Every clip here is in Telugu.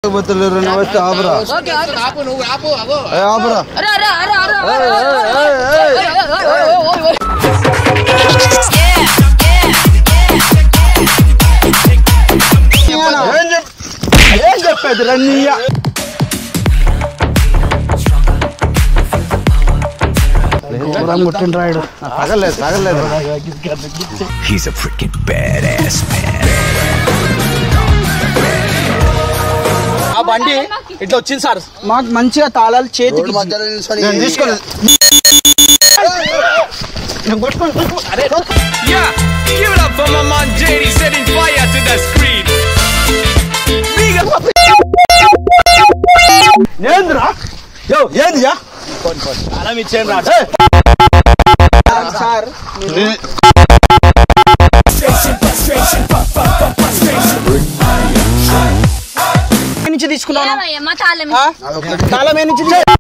బతులు నమస్తే ఆపరా ఓకే ఓకే ఆపు నువ్వు ఆపు అగో ఏ ఆపరా అరే అరే అరే అరే ఏయ్, ఏయ్, ఏయ్, ఏయ్. ఏం చెప్ ఏం చెప్పేది రన్నీయ కొట్టిండ్రా రాయుడు తగలేదు తగలేదు He's a freaking badass man. ఆ బండి ఇట్లా వచ్చింది సార్ మాకు మంచిగా తాళాలు చేతికి ఇచ్చింది. నేను తీసుకోలేదు నేను కొట్టుకోను Yeah, give it up for my man JD setting fire to the screen. ఏందిరా యో ఏందియా తాళం ఇచ్చేయండి రా. ఏయ్. సార్ ఎక్కడి నుంచి తీసుకున్నాను మా తాళం ఆ? తాళం ఏ నుంచి ఇచ్చే-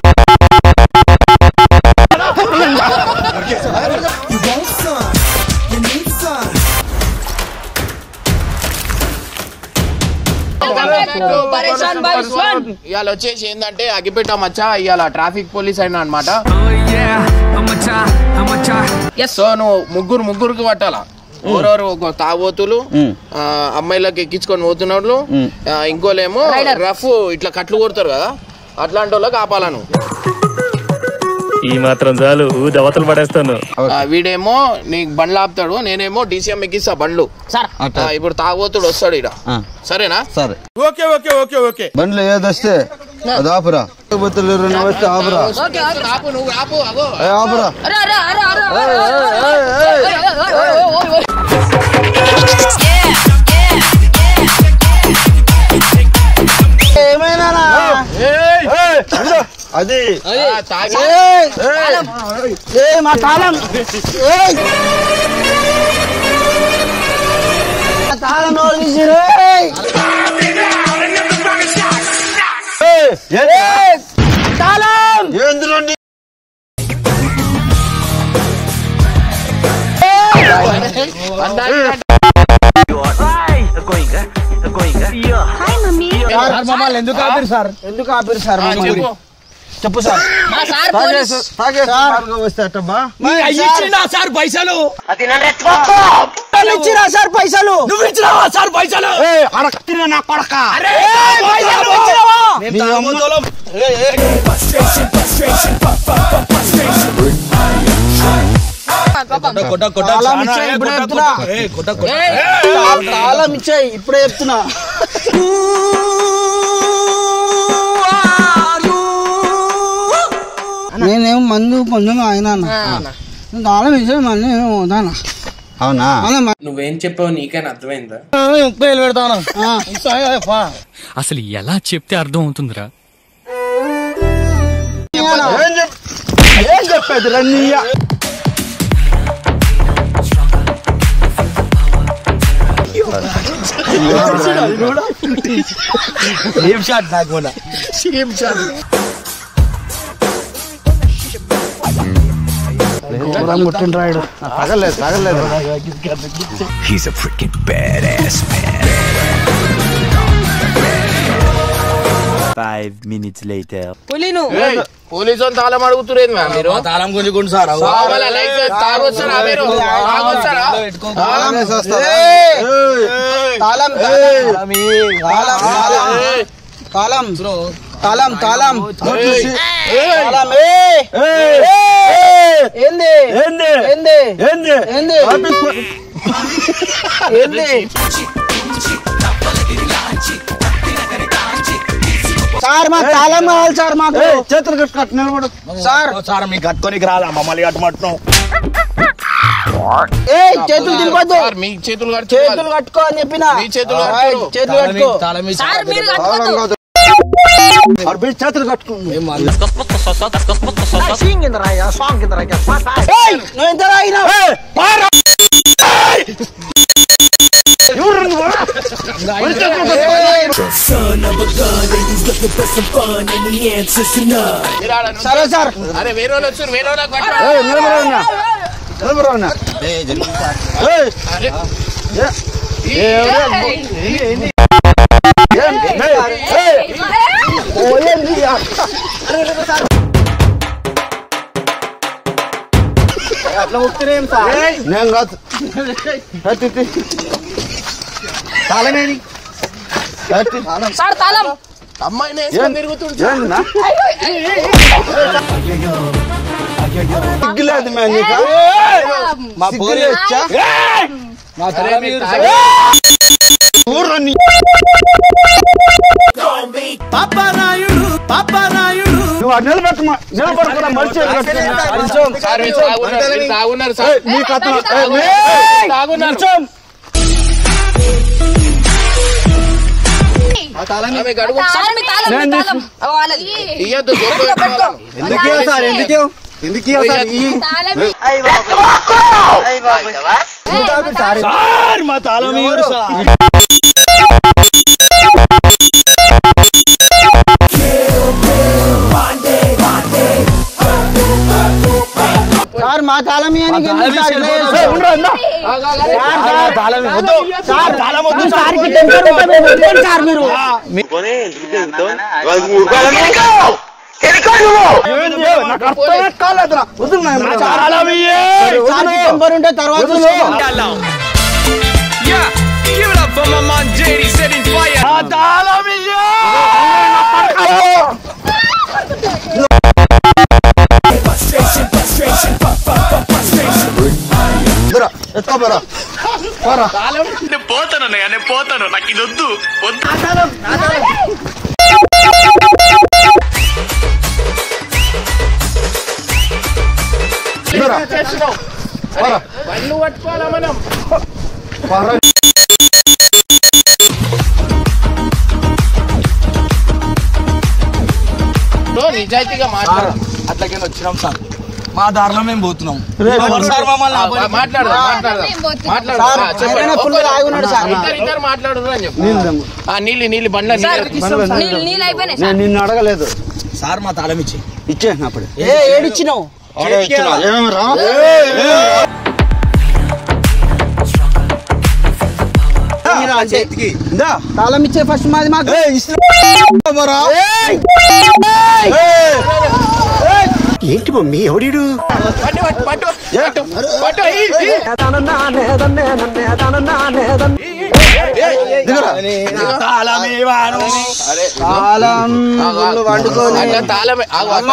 పరేషాన్ బాయ్ స్వాన్ ఇవాళ వచ్చేసి ఏంటంటే అగిపెట్ట మచ్చ ఇవాళ ట్రాఫిక్ పోలీస్ అయినా అనమాట Oh yeah, I'm a tie, I'm a tie. So నువ్వు ముగ్గురు ముగ్గురికి పట్టాలా ఎవరెవరు ఒక తాగోతులు ఆ, అమ్మాయిలకు ఎక్కించుకొని పోతున్నట్లు ఆ, ఇంకోలేమో రఫ్ ఇట్లా కట్లు కొడతారు కదా అట్లాంటి వాళ్ళకి ఆపాలా నువ్వు ఈ మాత్రం చాలు దవతలు పడేస్తాను ఆ, వీడేమో నీకు బండ్లు ఆపుతాడు నేనేమో డీసీఎం ఎక్కిస్తా బండ్లు సార్ ఆ, ఇప్పుడు తాగోతుడు వస్తాడు ఇడ సరేనా సరే బండ్లు ఏది వస్తే అది ఆపురా బతులు నమస్తే ఆపురా ఓకే ఓకే ఆపు నువ్వు ఆపు అగో ఏ ఆపురా అరే అరే అరే అరే ఏయ్, ఏయ్, ఏయ్, ఏయ్. ఏమైనా ఏయ్, ఇదిగో, అది ఆ, తాగి ఏయ్, ఏయ్. ఏయ్, మా తాళం ఏయ్. మా తాళం ఎవరు తీసిర్రు? ఏయ్. ఏయ్, ఏంది? ఏయ్, తాళం ఏందిరా నీ- సార్ మమ్మల్ని ఎందుకు ఆపిరు సార్ ఎందుకు ఆపిరు సార్ ఆ, మమ్మల్ని? చెప్పు చెప్పు సార్ మా సార్ పోలీస్ తాగేసి తాగేసి మార్గం వస్తే అట్టమ్మా సార్ పైసలు ఇచ్చిరా సార్ పైసలు నువ్వు ఇచ్చినావా సార్ పైసలు ఏయ్, ఆడ కత్తిరే నా కొడక ఏయ్, పైసలు ఇచ్చినావా? నీ అమ్మ- తాళం ఇచ్చేయ్, ఇప్పుడే చెప్తున్నా. తా- తాళం ఇచ్చేయ్, ఇప్పుడే చెప్తున్నా నేనేం మందు కొంచెం ఆయన తాళం ఇచ్చే మళ్ళీ నేను పోతాను అవునా నువ్వేం చెప్పావు నీకైనా అర్థమైందా ఎక్కువ పెడతాను అసలు ఎలా చెప్తే అర్థం అవుతుందిరా ఏం చెప్ ఏం చెప్పేది రన్నీయ ఏం షాట్ నాకు కూడా కొట్టిండ్రా రాయుడు తగలేదు తగలేదు He's a freaking badass man. పులిను పోలీసు వాళ్ళు తాళం అడుగుతురేది మ్యామ్ మీరు తాళం గుంజుకుంటు సార్ కావాలా లైసెన్స్ తాగొచ్చారా మీరు తాగొచ్చారా తాగేసి వస్తారా? ఏయ్. ఏయ్. తాళం ఏయ్. తాళం తాళం ఏయ్, తాళం తాళం తాళం నోటీసు. తాళం ఏయ్. ఏయ్. ఏయ్. ఏంది ఏంది ఏంది ఏంది ఏంది ఆఫీస్ పో- ఏంది సార్ మా తాళం కావాలి సార్ మాకు ఏయ్, చేతులు కట్టుకట్టు నిలబడు సార్ సార్ మీకు కట్టుకోనికి రాదా మమ్మల్ని కట్టమంటున్నాం ఏ చేతులు తినపద్దు సార్ మీ చేతులు కడుచు చేతులు కట్టుకో అని చెప్పిన మీ చేతులు ఏయ్, కట్టుకో. చేతులు కట్టుకో సార్ మీరు తాళం కట్టుకోవద్దు కాదు. ఆడ పోయి చేతులు కట్టుకుంది ఏయ్, నువ్వు ఎంత తాగినావు ఎవరు నువ్వు? మరి చేతులు కట్టుకో. మీరు ఆడ నుంచో- సరే సార్ అరే వేరే వాళ్ళు వచ్చారు వేరే వాళ్ళకి పట్టు. ఏయ్, నిలబడు అన్నా. నిలబడు అన్నా. ఏయ్, అరే, ఏ- ఏ- ఎవరు? ఏం- ఏయ్, ఏయ్, అట్లా ముక్తిరేం సార్ నేను కాదు ఎత్తి, ఎత్తి. తాళమేది ఎత్తి. సార్ తాళం అమ్మాయిని వేసుకొని తిరుగుతుంటే ఏందినా? సిగ్గులేదు మే నీకు మా పోలి వచ్చా మా తాళం ఇవ్వరు సార్. ఊర్రా నీ- నువ్వు ఆ నిలబెట్టమా నిలబడకుండా మనిషి కొంచెం సార్ వీళ్ళు తాగున్నారు, వీళ్ళు తాగున్నారు సార్ నీ కథ తాగున్నారు ఆమె గడుగు సార్ మీ తాళం మీ తాళం అగో వాళ్ళది ఇయ్యద్దు దొంగ తాళం. ఎందుకే సార్ ఎందుకే ఎందుకే సార్ ఈ తాళం సార్ మా తాళం ఇవ్వరు సార్ సార్ మా తాళం ఇవ్వడానికి ఎందుకు సార్ ఇలా చేస్తారు? తాళం వద్దు సార్ తాళం వద్దు సార్ కి టెంపర్ ఉంటుంది వద్దండి సార్ మీరు తాళం సార్ కి టెంపర్ ఉంటే తర్వాత చూసుకో. Yeah, give it up for my man JD setting fire. ఎత్తుకోబరా నేను పోతాను అన్నయ్య, నేను పోతాను నాకు ఇది వద్దు వద్దు చేస్తున్నావు పళ్ళు పట్టుకోవాలా మనం బ్రో, నిజాయితీగా మాట్లాడు అట్లాగే వచ్చినాం సార్ మా దారిలో మేము పోతున్నాం ఎవరు సార్ మమ్మల్ని ఆపని? మాట్లాడు మాట్లాడు మాట్లాడు సార్, ఆ, చెప్పండి. ఆయననే full గా ఆగి ఉన్నాడు సార్. ఇద్దరు ఇద్దరు మాట్లాడు అని చెప్పు ఆ, నీళ్ళు నీళ్ళు బండ్ల నీళ్ళు నీళ్ళు నీళ్ళు అయిపోయినాయి నేను నిన్ను అడగలేదు సార్ మా తాళం ఇచ్చి ఇచ్చేసిన అప్పుడు ఏ ఏడిచ్చినావు ఏమేమి రా చేతికి ఇందా తాళం ఇచ్చే ఫస్ట్ మాది మాకు ఏయ్, ఇస్లామరా. పట్టు పట్టు పట్టు పట్టు పట్టు ఈ, ఈ. దిగరా. తాళం ఇవ్వను. అరే తాళం ఆగు, ఆగు. వండుకొని అట్లా తాళమే ఆగు, ఆగు.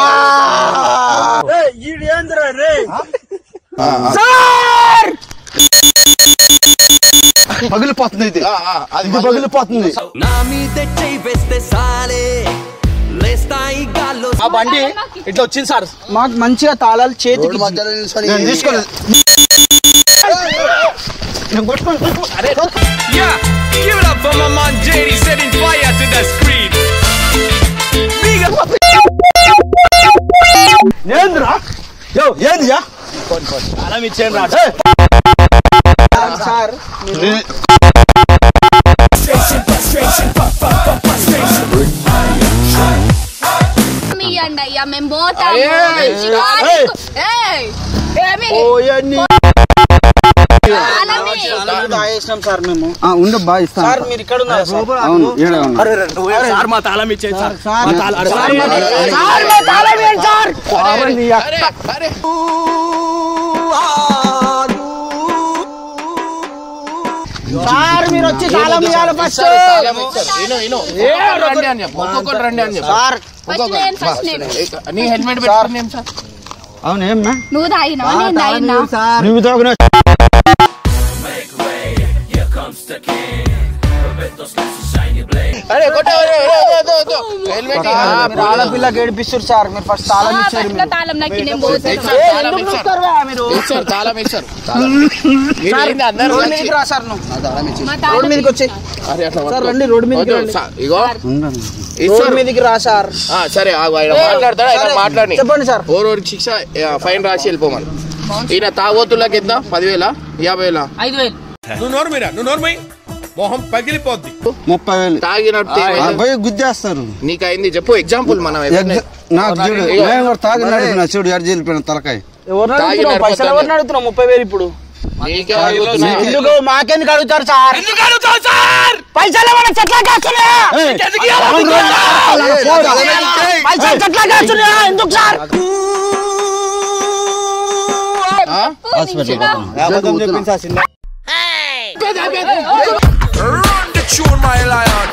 పగిలిపోతుంది ఇది ఆ, ఆ, అది ఇది పగిలిపోతుంది ఆ బండి ఇట్లా వచ్చింది సార్ మాకు మంచిగా తాళాలు చేతికి నేను తీసుకోలేదు నేను కొట్టుకొని Yeah, give it up for my man JD setting fire to the screen. Big up. ఏందిరా యో ఏందియా తాళం ఇచ్చేయండి రా సార్ ఇయ్యండి అయ్యా మేము పోతాము ఏయ్, మంచిగా ఏయ్. ఏయ్, ఏమి? పోయని తాళమి. తాళాలు తాగేసినాం సార్ మేము ఉండు బా ఇస్తాను సార్ మీరు ఇక్కడ ఉన్నారు సార్ అవును ఈడే ఉన్నా. అరే రే, నువ్వే సార్ మా తాళం ఇచ్చేది సార్ సార్ మా తాళం- అరే, సార్ మా అరే, తాళం- సార్ మా తాళం ఏంటి సార్ అరే అరే సార్ మీరు వచ్చి తాళం ఇవ్వాలి ఫస్ట్ ఇస్తారు, తాళం ఇస్తారు. ఇను, ఇను. ఒక్కొక్కరు రండి అని చెప్పు ఒక్కొక్కరు రండి అని చెప్పు సార్ ఫస్ట్ నేను ఫస్ట్ నేను నీ హెల్మెట్ పెట్టుకుని ఏం సార్ అవును ఏమ్మా నువ్వు తాగినావా నేను తాగినా సార్ నువ్వు తాగిన అరే కొట్ట అరే, అరే, అరే, అరే, అరే. హెల్మెట్ ఇ- ఆ, మీరు ఆడపిల్లకి ఏడిపిస్తారు సార్ మీరు ఫస్ట్ తాళం ఇచ్చారు ఫస్ట్ తాళం నాకు నేను పోతాను ఇస్తారు, ఏ, తాళం ఎందుకు ఇస్తారు. చూస్తారురా మీరు ఇస్తారు తాళం ఇస్తారు తాళం. మీరు ఏంది అందరూ రోడ్ వచ్చి- మీదకి రా సార్ నువ్వు మా రోడ్ తాళం మీదకి వచ్చి అరే, అట్లా సార్ పట్టుకో. రండి రోడ్ మీదకి వద్దు, రండి సా- ఇగో రోడ్ ఇస్తారు. మీదకి రా సార్ ఆ, సరే ఆగు, ఆయన మాట్లాడతాడు ఆయన సరే, మాట్లాడి చెప్పండి సార్ ఓరోరికి శిక్ష ఆ, ఫైన్ రాసి వెళ్ళిపోమని ఈయన తాగోతులకి ఎంత పదివేల యాభై వేల ఐదు వేలు నువ్వు నోరుమీరా నువ్వు నోరుమై మొహం పగిలిపోద్ది ముప్పై వేలు తాగినట్టు ఆ, ఏమైంది? పోయి గుద్దేస్తారు నీకు అయింది చెప్పు ఎగ్జాంపుల్ మనం ఎవరిని- ఎగ్జ- నాకు చూడు నేను కూడా తాగి నడిపిన చూడు ఎడ వెళ్ళిపోయిన తలకాయ ఎవరిని తాగి అడుగుతున్నావు నడిపోతాను. పైసలు ఎవరిని అడుగుతున్నావు ముప్పై వేలు ఇప్పుడు నీకే అడుగుతున్నా. ఎందుకు మాకెందుకు అడుగుతారు సార్ ఎందుకు అడుగుతావు సార్ పైసలు ఏమైనా చెట్లకి వస్తున్నాయా? ఏయ్, ఎందుకు ఇవ్వాలి? అవును రా. ఎందుకు సార్ అబద్ధం చెప్పింది సార్ చిన్న Run the tune, my lion.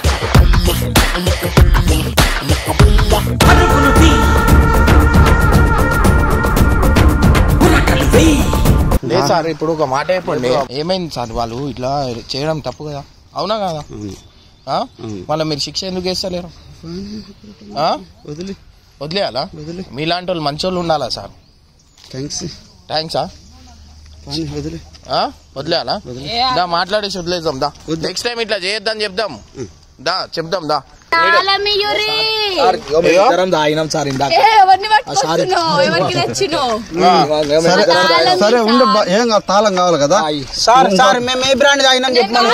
లేదు సార్ ఇప్పుడు ఒక మాట చెప్పండి ఏమైంది సార్ వాళ్ళు ఇట్లా చేయడం తప్పు కదా అవునా కదా ఆ? మళ్ళీ మీరు శిక్ష ఎందుకు వేస్తలేరు ఆ? వదిలి వదిలేయాలా మీలాంటి వాళ్ళు మంచోళ్ళు ఉండాలా సార్ థ్యాంక్స్ థ్యాంక్సా కానీ వదిలి ఆ? వదిలేయాలా దా మాట్లాడేసి వదిలేద్దాం దా నెక్స్ట్ టైం ఇట్లా చేయొద్దని చెప్దాం దా చెప్దాం దా తాళమియురి ఇద్దరం తాగినాం సార్ ఇందాక ఏ ఎవరిని పట్టుకొచ్చినావు ఎవరికి తెచ్చినావు సరే సరే ఉండు బా- ఏం కాదు తాళం కావాలి కదా సార్ సార్ మేము ఏ బ్రాండ్ తాగినాం చెప్పమని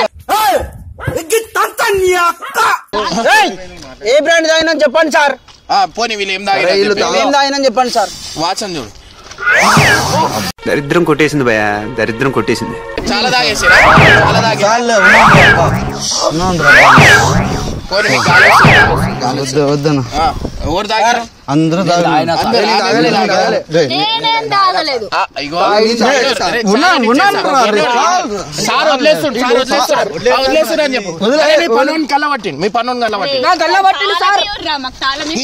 ఏయ్, ఏ బ్రాండ్ తాగినాం చెప్పండి సార్ ఆ, పోనీ వీళ్ళు ఏం అరే, వీళ్ళు తాగిన ఏం తాగినాం చెప్పండి సార్ వాచన్ చూడు దరిద్రం కొట్టేసింది భయ దరిద్రం కొట్టేసింది చాలా తాగేసిరా చాలా తాగేసి చాలే ఉన్నాను రా బా. ఉన్నాను రా బా. పోనీ మీకు కాలేసిరా? వద్దు వద్దన ఆ, ఎవరు తాగారు అందరూ తాగిన అందరూ తాగలే, తాగలే. నేనేం తాగలేదు ఆ, ఇగో తాగింది. అరే, ఉన్నాను, సార్ ఉన్నాను ఇచ్చేసారు. రా, రే, సార్ సార్ వదిలేస్తుండు సార్ వదిలేస్తున్నాడు ఆ, వదిలేస్తున్నా అని చెప్పు వదిలే, అరే, మీ పన్నుని కళ్ళబట్టింది మీ పన్నుని కళ్ళబట్టింది తాళమియుర్రా, మాకు తాళమి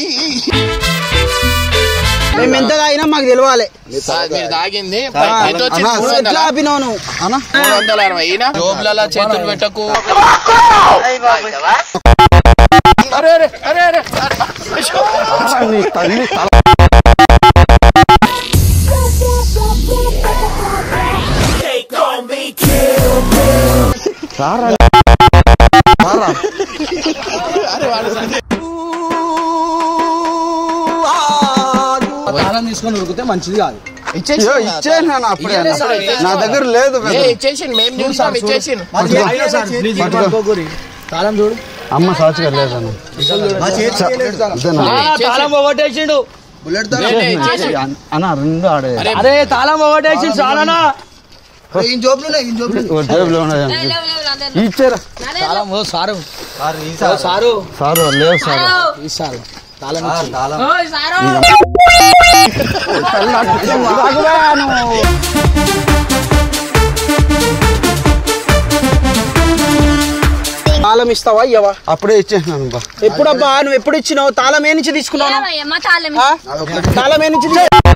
మేము ఎంత తాగినా మాకు తెలియాలి సార్, మీరు తాగింది పై- ఎంత వచ్చింది? అన్నా, మూడు నువ్వు ఎట్లా వందలా? ఆపినావు నువ్వు అన్నా మూడు వందల అరవై ఈయన జోబులలో చేతులు పెట్టకు అరే అరే అరే అరే నీ తల్లి తల సారా సారా తాళం తీసుకొని ఉరికితే మంచిది కాదు ఇచ్చేసి అయ్యో, ఇచ్చేయను నాన్న అప్పుడే అన్న. నా దగ్గర లేదు ఏ, ఇచ్చేసి మేము చూసాం ఇచ్చేసి తాళం చూడు అమ్మ సాచిగా లేదన్న ఇదేనా? తాళం పోగొట్టేసిండు అన్న రెండు ఆడే అరే తాళం పోగొట్టేసిండు చాలానా ఓ జేబులో ఉన్నాయి. ఇచ్చారా తాళం ఓ సారు ఓ సారు సారు లేవు సారు ఈ సారు తాళం ఇచ్చి తాళం ఇస్తావా ఇయ్యవా అప్పుడే ఇచ్చేసినాను బా ఎప్పుడబ్బా నువ్వు ఎప్పుడు ఇచ్చినావు తాళం ఏ నుంచి తీసుకున్నావు మా తాళమి ఆ? తాళం ఏ నుంచి తీ-